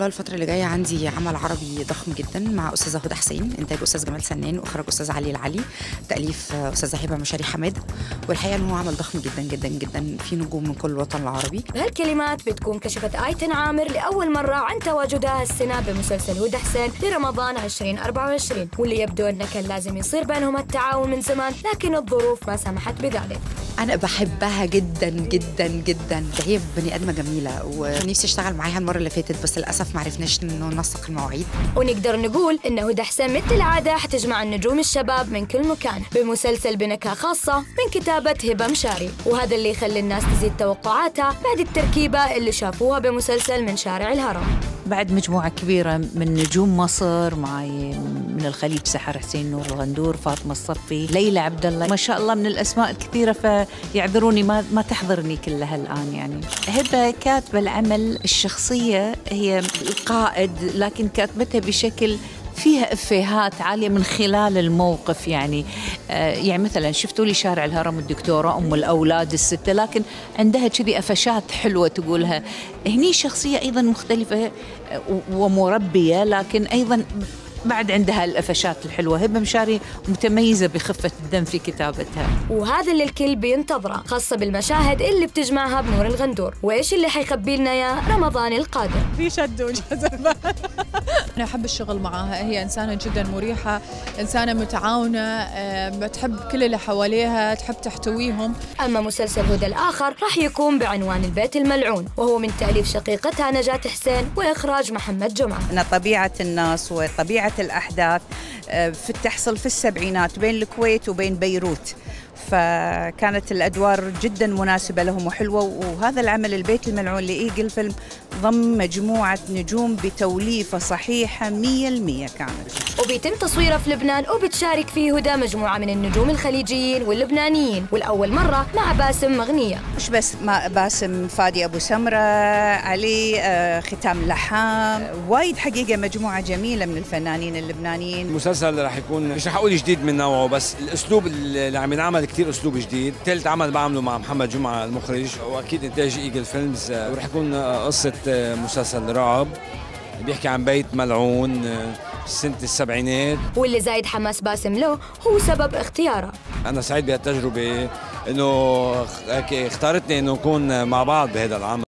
الفترة اللي جاية عندي عمل عربي ضخم جدا مع أستاذة هدى حسين إنتاج أستاذ جمال سنان وإخراج أستاذ علي العلي تأليف أستاذة هبة مشاري حماد والحقيقة إن هو عمل ضخم جدا جدا جدا في نجوم من كل الوطن العربي بهالكلمات بتكون كشفت آيتن عامر لأول مرة عن تواجدها السنة بمسلسل هدى حسين لرمضان 2024 واللي يبدو أنه كان لازم يصير بينهم التعاون من زمان لكن الظروف ما سمحت بذلك أنا بحبها جدا جدا جدا هي بني آدمة جميلة ونفسي أشتغل معاها المرة اللي فاتت بس للأسف ما عرفناش إنه ننسق المواعيد ونقدر نقول إن هدى حسين مثل العادة حتجمع النجوم الشباب من كل مكان بمسلسل بنكهة خاصة من كتابة هبة مشاري وهذا اللي يخلي الناس تزيد توقعاتها بعد التركيبة اللي شافوها بمسلسل من شارع الهرم بعد مجموعة كبيرة من نجوم مصر معي من الخليج سحر حسين نور الغندور فاطمة الصفي ليلى عبد الله ما شاء الله من الأسماء الكثيرة فيعذروني ما ما تحضرني كلها الآن يعني هبة كاتبة العمل الشخصية هي القائد لكن كاتبتها بشكل فيها افيهات عاليه من خلال الموقف يعني آه يعني مثلا شفتوا لي شارع الهرم الدكتوره ام الاولاد السته لكن عندها كذي قفشات حلوه تقولها هني شخصيه ايضا مختلفه ومربيه لكن ايضا بعد عندها القفشات الحلوة هبة مشاري متميزة بخفة الدم في كتابتها وهذا اللي الكل بينتظره خاصة بالمشاهد اللي بتجمعها بنور الغندور وإيش اللي حيخبي لنا يا رمضان القادم في شد وجذب أنا أحب الشغل معاها هي إنسانة جدا مريحة إنسانة متعاونة بتحب كل اللي حواليها تحب تحتويهم أما مسلسل هدى الآخر راح يكون بعنوان البيت الملعون وهو من تأليف شقيقتها نجاة حسين وإخراج محمد جمعة أن طبيعة الناس وطبيعة الأحداث في تحصل في السبعينات بين الكويت وبين بيروت فكانت الادوار جدا مناسبه لهم وحلوه وهذا العمل البيت الملعون لايجل فيلم ضم مجموعه نجوم بتوليفه صحيحه 100% كانت وبيتم تصويره في لبنان وبتشارك فيه هدى مجموعه من النجوم الخليجيين واللبنانيين والاول مره مع باسم مغنيه مش بس مع باسم فادي ابو سمره علي ختام لحام وايد حقيقه مجموعه جميله من الفنانين اللبنانيين المسلسل راح يكون مش راح اقول جديد من نوعه بس الاسلوب اللي عم ينعمل كثير اسلوب جديد ثالث عمل بعمله مع محمد جمعه المخرج واكيد انتاج ايجل فيلمز ورح يكون قصه مسلسل رعب بيحكي عن بيت ملعون سنة السبعينات واللي زايد حماس باسم له هو سبب اختياره أنا سعيد بهالتجربة إنه اختارتني إنه نكون مع بعض بهذا العمل